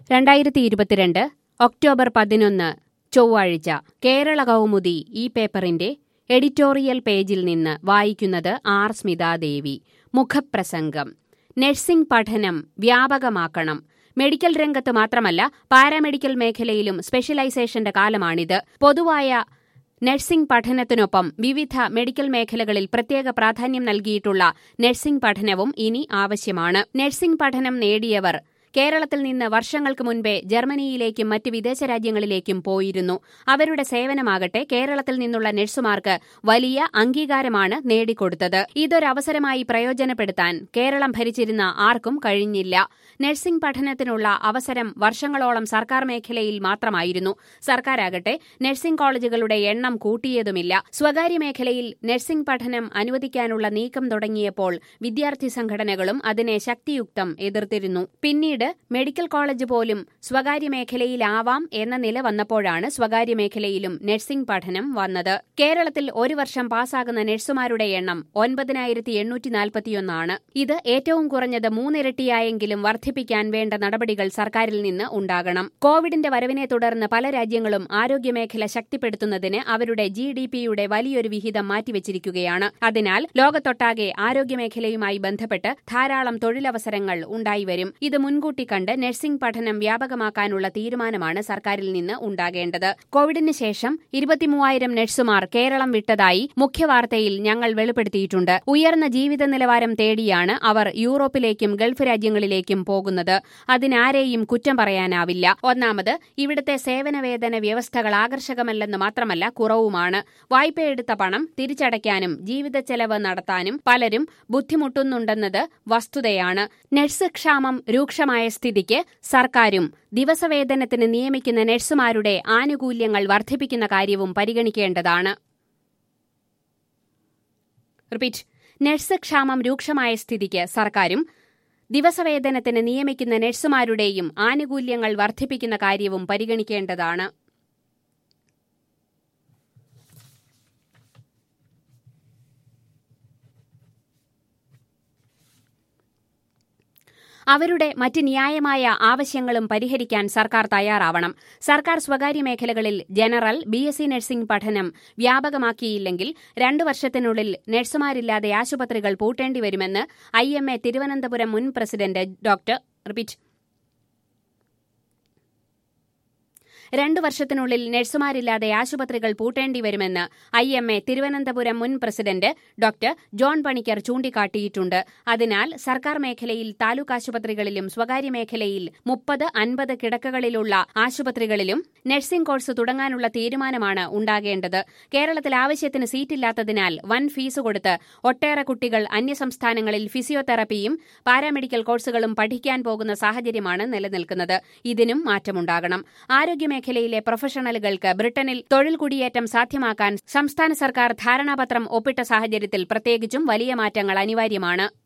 രണ്ടായിരത്തി ഇരുപത്തിരണ്ട് ഒക്ടോബർ പതിനൊന്ന് ചൊവ്വാഴ്ച കേരള കൗമുദി ഈ പേപ്പറിന്റെ എഡിറ്റോറിയൽ പേജിൽ നിന്ന് വായിക്കുന്നത് ആർ സ്മിതാദേവി മുഖപ്രസംഗം നഴ്സിംഗ് പഠനം വ്യാപകമാക്കണം മെഡിക്കൽ രംഗത്ത് മാത്രമല്ല പാരാമെഡിക്കൽ മേഖലയിലും സ്പെഷ്യലൈസേഷന്റെ കാലമാണിത് പൊതുവായ നഴ്സിംഗ് പഠനത്തിനൊപ്പം വിവിധ മെഡിക്കൽ മേഖലകളിൽ പ്രത്യേക പ്രാധാന്യം നൽകിയിട്ടുള്ള നഴ്സിംഗ് പഠനവും ഇനി ആവശ്യമാണ് നഴ്സിംഗ് പഠനം നേടിയവർ കേരളത്തിൽ നിന്ന് വർഷങ്ങൾക്ക് മുൻപേ ജർമ്മനിയിലേക്കും മറ്റ് വിദേശ രാജ്യങ്ങളിലേക്കും പോയിരുന്നു അവരുടെ സേവനമാകട്ടെ കേരളത്തിൽ നിന്നുള്ള നഴ്സുമാർക്ക് വലിയ അംഗീകാരമാണ് നേടിക്കൊടുത്തത് ഇതൊരവസരമായി പ്രയോജനപ്പെടുത്താൻ കേരളം ഭരിച്ചിരുന്ന ആർക്കും കഴിഞ്ഞില്ല നഴ്സിംഗ് പഠനത്തിനുള്ള അവസരം വർഷങ്ങളോളം സർക്കാർ മേഖലയിൽ മാത്രമായിരുന്നു സർക്കാരാകട്ടെ നഴ്സിംഗ് കോളേജുകളുടെ എണ്ണം കൂട്ടിയതുമില്ല സ്വകാര്യ മേഖലയിൽ നഴ്സിംഗ് പഠനം അനുവദിക്കാനുള്ള നീക്കം തുടങ്ങിയപ്പോൾ വിദ്യാർത്ഥി സംഘടനകളും അതിനെ ശക്തിയുക്തം എതിർത്തിരുന്നു പിന്നീട് മെഡിക്കൽ കോളേജ് പോലും സ്വകാര്യ മേഖലയിലാവാം എന്ന നില വന്നപ്പോഴാണ് സ്വകാര്യ മേഖലയിലും നഴ്സിംഗ് പഠനം വന്നത് കേരളത്തിൽ ഒരു വർഷം പാസ്സാകുന്ന നഴ്സുമാരുടെ എണ്ണം ഒൻപതിനായിരത്തി എണ്ണൂറ്റി നാൽപ്പത്തിയൊന്നാണ് ഇത് ഏറ്റവും കുറഞ്ഞത് മൂന്നിരട്ടിയായെങ്കിലും വർദ്ധിപ്പിക്കാൻ വേണ്ട നടപടികൾ സർക്കാരിൽ നിന്ന് ഉണ്ടാകണം കോവിഡിന്റെ വരവിനെ തുടർന്ന് പല രാജ്യങ്ങളും ആരോഗ്യമേഖല ശക്തിപ്പെടുത്തുന്നതിന് അവരുടെ ജി ഡി പിയുടെ വലിയൊരു വിഹിതം മാറ്റിവച്ചിരിക്കുകയാണ് അതിനാൽ ലോകത്തൊട്ടാകെ ആരോഗ്യമേഖലയുമായി ബന്ധപ്പെട്ട് ധാരാളം തൊഴിലവസരങ്ങൾ ഉണ്ടായിവരും ഇത് മുൻകൂട്ടി കണ്ട് നഴ്സിംഗ് പഠനം വ്യാപകമാക്കാനുള്ള തീരുമാനമാണ് സർക്കാരിൽ നിന്ന് ഉണ്ടാകേണ്ടത് കോവിഡിന് ശേഷം ഇരുപത്തിമൂവായിരം നഴ്സുമാർ കേരളം വിട്ടതായി മുഖ്യവാർത്തയിൽ ഞങ്ങൾ വെളിപ്പെടുത്തിയിട്ടുണ്ട് ഉയർന്ന ജീവിത നിലവാരം തേടിയാണ് അവർ യൂറോപ്പിലേക്കും ഗൾഫ് രാജ്യങ്ങളിലേക്കും പോകുന്നത് അതിനാരെയും കുറ്റം പറയാനാവില്ല ഒന്നാമത് ഇവിടുത്തെ സേവനവേതന വ്യവസ്ഥകൾ ആകർഷകമല്ലെന്ന് മാത്രമല്ല കുറവുമാണ് വായ്പയെടുത്ത പണം തിരിച്ചടയ്ക്കാനും ജീവിത ചെലവ് നടത്താനും പലരും ബുദ്ധിമുട്ടുന്നുണ്ടെന്നത് വസ്തുതയാണ് നഴ്സ് ക്ഷാമം രൂക്ഷമായ സ്ഥിതിക്ക് സർക്കാരും ദിവസവേതനത്തിന് നിയമിക്കുന്ന നഴ്സുമാരുടെ ആനുകൂല്യങ്ങൾ വർദ്ധിപ്പിക്കുന്ന കാര്യവും പരിഗണിക്കേണ്ടതാണ് റിപ്പീറ്റ് നഴ്സ് ക്ഷാമം രൂക്ഷമായ സ്ഥിതിക്ക് സർക്കാരും ദിവസവേതനത്തിന് നിയമിക്കുന്ന നഴ്സുമാരുടെയും ആനുകൂല്യങ്ങൾ വർദ്ധിപ്പിക്കുന്ന കാര്യവും പരിഗണിക്കേണ്ടതാണ് അവരുടെ മറ്റ് ന്യായമായ ആവശ്യങ്ങളും പരിഹരിക്കാൻ സർക്കാർ തയ്യാറാവണം സർക്കാർ സ്വകാര്യ മേഖലകളിൽ general B S C nursing പഠനം വ്യാപകമാക്കിയില്ലെങ്കിൽ രണ്ടു വർഷത്തിനുള്ളിൽ നഴ്സുമാരില്ലാതെ ആശുപത്രികൾ പൂട്ടേണ്ടി വരുമെന്ന് ഐ എം എ തിരുവനന്തപുരം മുൻ പ്രസിഡന്റ് ഡോക്ടർ റിപ്പീറ്റ് രണ്ടു വർഷത്തിനുള്ളിൽ നഴ്സുമാരില്ലാതെ ആശുപത്രികൾ പൂട്ടേണ്ടി വരുമെന്ന് ഐ എം എ തിരുവനന്തപുരം മുൻ പ്രസിഡന്റ് ഡോക്ടർ ജോൺ പണിക്കർ ചൂണ്ടിക്കാട്ടിയിട്ടുണ്ട് അതിനാൽ സർക്കാർ മേഖലയിൽ താലൂക്ക് ആശുപത്രികളിലും സ്വകാര്യ മേഖലയിൽ മുപ്പത് അൻപത് കിടക്കകളിലുള്ള ആശുപത്രികളിലും നഴ്സിംഗ് കോഴ്സ് തുടങ്ങാനുള്ള തീരുമാനമാണ് ഉണ്ടാകേണ്ടത് കേരളത്തിൽ ആവശ്യത്തിന് സീറ്റില്ലാത്തതിനാൽ വൻ ഫീസ് കൊടുത്ത് ഒട്ടേറെ കുട്ടികൾ അന്യസംസ്ഥാനങ്ങളിൽ ഫിസിയോതെറപ്പിയും പാരാമെഡിക്കൽ കോഴ്സുകളും പഠിക്കാൻ പോകുന്ന സാഹചര്യമാണ് നിലനിൽക്കുന്നത് ഇതിനും മാറ്റമുണ്ടാകണം ആരോഗ്യ മേഖലയിലെ പ്രൊഫഷണലുകൾക്ക് ബ്രിട്ടനിൽ തൊഴിൽ കുടിയേറ്റം സാധ്യമാക്കാൻ സംസ്ഥാന സർക്കാർ ധാരണാപത്രം ഒപ്പിട്ട സാഹചര്യത്തിൽ പ്രത്യേകിച്ചും വലിയ മാറ്റങ്ങൾ അനിവാര്യമാണ്